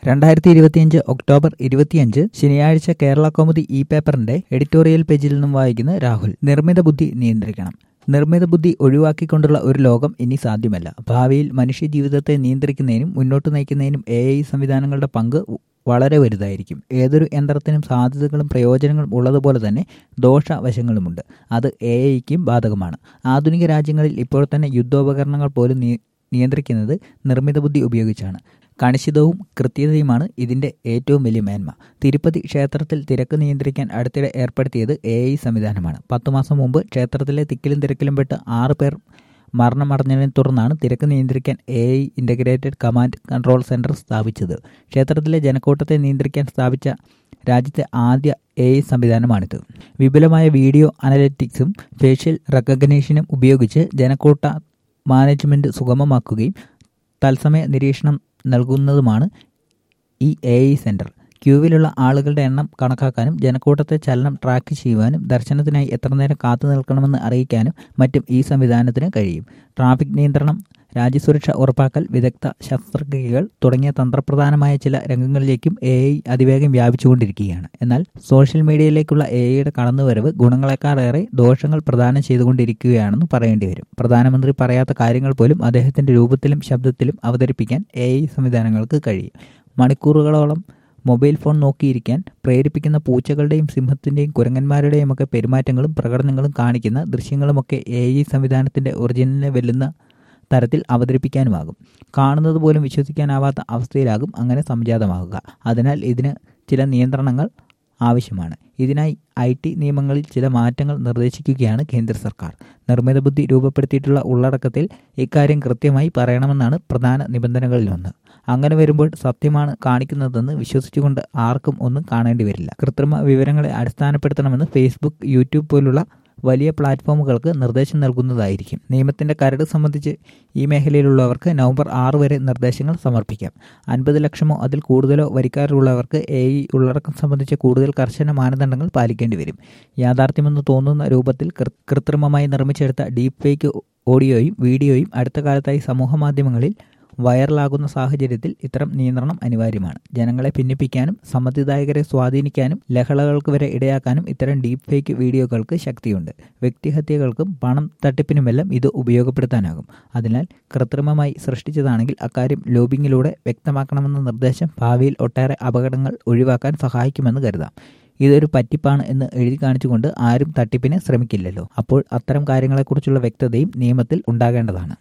രണ്ടായിരത്തി ഇരുപത്തിയഞ്ച് ഒക്ടോബർ ഇരുപത്തിയഞ്ച് ശനിയാഴ്ച കേരള കൗമുദി ഇ പേപ്പറിന്റെ എഡിറ്റോറിയൽ പേജിൽ നിന്നും വായിക്കുന്ന രാഹുൽ നിർമ്മിത ബുദ്ധി നിയന്ത്രിക്കണം നിർമ്മിത ബുദ്ധി ഒഴിവാക്കിക്കൊണ്ടുള്ള ഒരു ലോകം ഇനി സാധ്യമല്ല ഭാവിയിൽ മനുഷ്യ ജീവിതത്തെ നിയന്ത്രിക്കുന്നതിനും മുന്നോട്ട് നയിക്കുന്നതിനും എ ഐ സംവിധാനങ്ങളുടെ പങ്ക് വളരെ വലുതായിരിക്കും ഏതൊരു യന്ത്രത്തിനും സാധ്യതകളും പ്രയോജനങ്ങളും ഉള്ളതുപോലെ തന്നെ ദോഷവശങ്ങളുമുണ്ട് അത് എ ഐക്കും ബാധകമാണ് ആധുനിക രാജ്യങ്ങളിൽ ഇപ്പോൾ തന്നെ യുദ്ധോപകരണങ്ങൾ പോലും നിയന്ത്രിക്കുന്നത് നിർമ്മിത ബുദ്ധി ഉപയോഗിച്ചാണ് കണിശിതവും കൃത്യതയുമാണ് ഇതിന്റെ ഏറ്റവും വലിയ മേന്മ തിരുപ്പതി ക്ഷേത്രത്തിൽ തിരക്ക് നിയന്ത്രിക്കാൻ അടുത്തിടെ ഏർപ്പെടുത്തിയത് എ ഐ സംവിധാനമാണ് പത്തു മാസം മുമ്പ് ക്ഷേത്രത്തിലെ തിക്കിലും തിരക്കിലും പെട്ട് ആറ് പേർ മരണമടഞ്ഞതിനെ തുടർന്നാണ് തിരക്ക് നിയന്ത്രിക്കാൻ A I integrated command control centre സ്ഥാപിച്ചത് ക്ഷേത്രത്തിലെ ജനക്കൂട്ടത്തെ നിയന്ത്രിക്കാൻ സ്ഥാപിച്ച രാജ്യത്തെ ആദ്യ എ ഐ സംവിധാനമാണിത് വിപുലമായ വീഡിയോ അനലറ്റിക്സും ഫേഷ്യൽ റെക്കഗ്നീഷനും ഉപയോഗിച്ച് ജനക്കൂട്ട മാനേജ്മെന്റ് സുഗമമാക്കുകയും തത്സമയ നിരീക്ഷണം നൽകുന്നതുമാണ് ഈ എ ഐ സെന്റർ ക്യൂവിലുള്ള ആളുകളുടെ എണ്ണം കണക്കാക്കാനും ജനക്കൂട്ടത്തെ ചലനം ട്രാക്ക് ചെയ്യുവാനും ദർശനത്തിനായി എത്ര നേരം കാത്തു നിൽക്കണമെന്ന് അറിയിക്കാനും മറ്റും ഈ സംവിധാനത്തിന് കഴിയും ട്രാഫിക് നിയന്ത്രണം രാജ്യസുരക്ഷ ഉറപ്പാക്കൽ വിദഗ്ധ ശസ്ത്രക്രിയകൾ തുടങ്ങിയ തന്ത്രപ്രധാനമായ ചില രംഗങ്ങളിലേക്കും എ ഐ അതിവേഗം വ്യാപിച്ചുകൊണ്ടിരിക്കുകയാണ് എന്നാൽ സോഷ്യൽ മീഡിയയിലേക്കുള്ള എ ഐയുടെ കടന്നുവരവ് ഗുണങ്ങളെക്കാളേറെ ദോഷങ്ങൾ പ്രദാനം ചെയ്തുകൊണ്ടിരിക്കുകയാണെന്ന് പറയേണ്ടി വരും പ്രധാനമന്ത്രി പറയാത്ത കാര്യങ്ങൾ പോലും അദ്ദേഹത്തിന്റെ രൂപത്തിലും ശബ്ദത്തിലും അവതരിപ്പിക്കാൻ എ ഐ സംവിധാനങ്ങൾക്ക് കഴിയും മണിക്കൂറുകളോളം മൊബൈൽ ഫോൺ നോക്കിയിരിക്കാൻ പ്രേരിപ്പിക്കുന്ന പൂച്ചകളുടെയും സിംഹത്തിൻ്റെയും കുരങ്ങന്മാരുടെയും ഒക്കെ പെരുമാറ്റങ്ങളും പ്രകടനങ്ങളും കാണിക്കുന്ന ദൃശ്യങ്ങളുമൊക്കെ എ ഐ സംവിധാനത്തിൻ്റെ ഒറിജിനലിനെ വെല്ലുന്ന തരത്തിൽ അവതരിപ്പിക്കാനുമാകും കാണുന്നത് പോലും വിശ്വസിക്കാനാവാത്ത അവസ്ഥയിലാകും അങ്ങനെ സംജാതമാകുക അതിനാൽ ഇതിന് ചില നിയന്ത്രണങ്ങൾ ആവശ്യമാണ് ഇതിനായി ഐ ടി നിയമങ്ങളിൽ ചില മാറ്റങ്ങൾ നിർദ്ദേശിക്കുകയാണ് കേന്ദ്ര സർക്കാർ നിർമ്മിത ബുദ്ധി രൂപപ്പെടുത്തിയിട്ടുള്ള ഉള്ളടക്കത്തിൽ ഇക്കാര്യം കൃത്യമായി പറയണമെന്നാണ് പ്രധാന നിബന്ധനകളിലൊന്ന് അങ്ങനെ വരുമ്പോൾ സത്യമാണ് കാണിക്കുന്നതെന്ന് വിശ്വസിച്ചുകൊണ്ട് ആർക്കും ഒന്നും കാണേണ്ടി വരില്ല കൃത്രിമ വിവരങ്ങളെ അടിസ്ഥാനപ്പെടുത്തണമെന്ന് ഫേസ്ബുക്ക് യൂട്യൂബ് പോലുള്ള വലിയ പ്ലാറ്റ്ഫോമുകൾക്ക് നിർദ്ദേശം നൽകുന്നതായിരിക്കും നിയമത്തിന്റെ കരട് സംബന്ധിച്ച് ഈ മേഖലയിലുള്ളവർക്ക് നവംബർ ആറ് വരെ നിർദ്ദേശങ്ങൾ സമർപ്പിക്കാം അൻപത് ലക്ഷമോ അതിൽ കൂടുതലോ വരിക്കാരുള്ളവർക്ക് എ ഇ ഉള്ളടക്കം സംബന്ധിച്ച് കൂടുതൽ കർശന മാനദണ്ഡങ്ങൾ പാലിക്കേണ്ടി വരും യാഥാർത്ഥ്യമെന്ന് തോന്നുന്ന രൂപത്തിൽ കൃത്രിമമായി നിർമ്മിച്ചെടുത്ത ഡീപ് ഫേക്ക് ഓഡിയോയും വീഡിയോയും അടുത്ത കാലത്തായി സമൂഹമാധ്യമങ്ങളിൽ വൈറലാകുന്ന സാഹചര്യത്തിൽ ഇത്തരം നിയന്ത്രണം അനിവാര്യമാണ് ജനങ്ങളെ ഭിന്നിപ്പിക്കാനും സമ്മതിദായകരെ സ്വാധീനിക്കാനും ലഹളകൾക്ക് വരെ ഇടയാക്കാനും ഇത്തരം ഡീപ് ഫേക്ക് വീഡിയോകൾക്ക് ശക്തിയുണ്ട് വ്യക്തിഹത്യകൾക്കും പണം തട്ടിപ്പിനുമെല്ലാം ഇത് ഉപയോഗപ്പെടുത്താനാകും അതിനാൽ കൃത്രിമമായി സൃഷ്ടിച്ചതാണെങ്കിൽ അക്കാര്യം ലോബിങ്ങിലൂടെ വ്യക്തമാക്കണമെന്ന നിർദ്ദേശം ഭാവിയിൽ ഒട്ടേറെ അപകടങ്ങൾ ഒഴിവാക്കാൻ സഹായിക്കുമെന്ന് കരുതാം ഇതൊരു പറ്റിപ്പാണ് എന്ന് എഴുതി കാണിച്ചുകൊണ്ട് ആരും തട്ടിപ്പിന് ശ്രമിക്കില്ലല്ലോ അപ്പോൾ അത്തരം കാര്യങ്ങളെക്കുറിച്ചുള്ള വ്യക്തതയും നിയമത്തിൽ ഉണ്ടാകേണ്ടതാണ്